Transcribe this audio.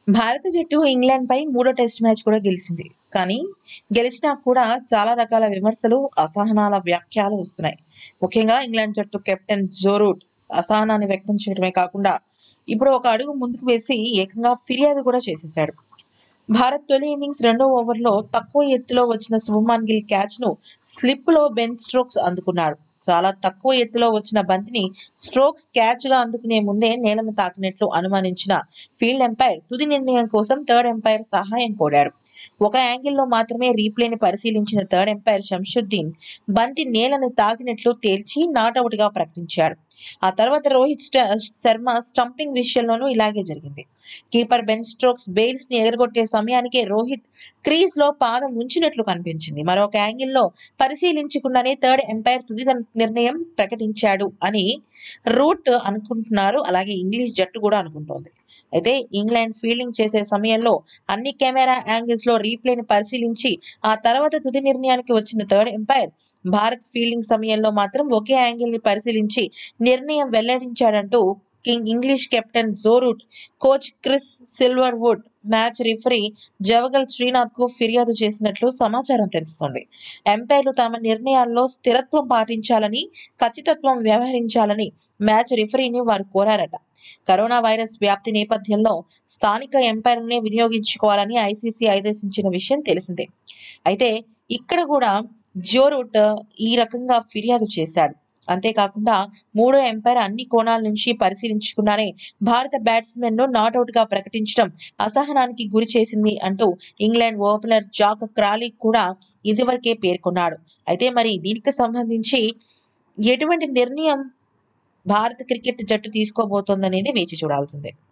భారత జట్టు ఇంగ్లాండ్ పై మూడో టెస్ట్ మ్యాచ్ కూడా గెలిచింది కానీ గెలిచినా కూడా చాలా రకాల విమర్శలు అసహనాల వ్యాఖ్యలు వస్తున్నాయి ముఖ్యంగా ఇంగ్లాండ్ జట్టు కెప్టెన్ జో రూట్ అసహనాన్ని వ్యక్తం చేయడమే కాకుండా ఇప్పుడు ఒక అడుగు ముందుకు వేసి ఏకంగా ఫిర్యాదు కూడా చేసేశాడు భారత్ తొలి ఇన్నింగ్స్ రెండో ఓవర్లో తక్కువ ఎత్తులో వచ్చిన శుభమాన్ గిల్ క్యాచ్ ను స్లిప్ లో బెన్ స్ట్రోక్స్ అందుకున్నాడు చాలా తక్కువ ఎత్తులో వచ్చిన బంతిని స్ట్రోక్స్ క్యాచ్ గా అందుకునే ముందే నేలను తాకినట్లు అనుమానించిన ఫీల్డ్ ఎంపైర్ తుది నిర్ణయం కోసం థర్డ్ ఎంపైర్ సహాయం కోరాడు ఒక యాంగిల్లో మాత్రమే రీప్లేని పరిశీలించిన థర్డ్ ఎంపైర్ శంషుద్దీన్ బంతి నేలను తాకినట్లు తేల్చి నాటౌట్ గా ప్రకటించాడు ఆ తర్వాత రోహిత్ స్ట- శర్మ స్టంపింగ్ విషయంలోనూ ఇలాగే జరిగింది కీపర్ బెన్ స్ట్రోక్స్ బెయిల్స్ ని ఎగరగొట్టే సమయానికే రోహిత్ క్రీజ్ లో పాదం ఉంచినట్లు కనిపించింది మరొక యాంగిల్లో పరిశీలించకుండానే థర్డ్ ఎంపైర్ తుది నిర్ణయం ప్రకటించాడు అని రూట్ అనుకుంటున్నారు అలాగే ఇంగ్లీష్ జట్టు కూడా అనుకుంటోంది అయితే ఇంగ్లాండ్ ఫీల్డింగ్ చేసే సమయంలో అన్ని కెమెరా యాంగిల్స్ లో రీప్లేని పరిశీలించి ఆ తర్వాత తుది నిర్ణయానికి వచ్చిన థర్డ్ ఎంపైర్ భారత్ ఫీల్డింగ్ సమయంలో మాత్రం ఒకే యాంగిల్ ని పరిశీలించి నిర్ణయం వెల్లడించాడంటూ కింగ్ English captain Joe Root coach Chris Silverwood match referee Javagal Srinath కు ఫిర్యాదు చేసినట్లు సమాచారం తెలుస్తోంది ఎంపైర్లు తమ నిర్ణయాల్లో స్థిరత్వం పాటించాలని ఖచ్చితత్వం వ్యవహరించాలని మ్యాచ్ రిఫరీని వారు కోరారట కరోనా వైరస్ వ్యాప్తి నేపథ్యంలో స్థానిక ఎంపైర్లనే వినియోగించుకోవాలని ఐసీసీ ఆదేశించిన విషయం తెలిసిందే అయితే ఇక్కడ కూడా జోరూట్ ఈ రకంగా ఫిర్యాదు చేశాడు అంతేకాకుండా మూడో ఎంపైర్ అన్ని కోణాల నుంచి పరిశీలించుకున్నానే భారత బ్యాట్స్మెన్ ను నాట్అవుట్ గా ప్రకటించడం అసహనానికి గురి చేసింది అంటూ ఇంగ్లాండ్ ఓపెనర్ జాక్ క్రాలీ కూడా ఇదివరకే పేర్కొన్నాడు అయితే మరి దీనికి సంబంధించి ఎటువంటి నిర్ణయం భారత క్రికెట్ జట్టు తీసుకోబోతోందనేది వేచి చూడాల్సిందే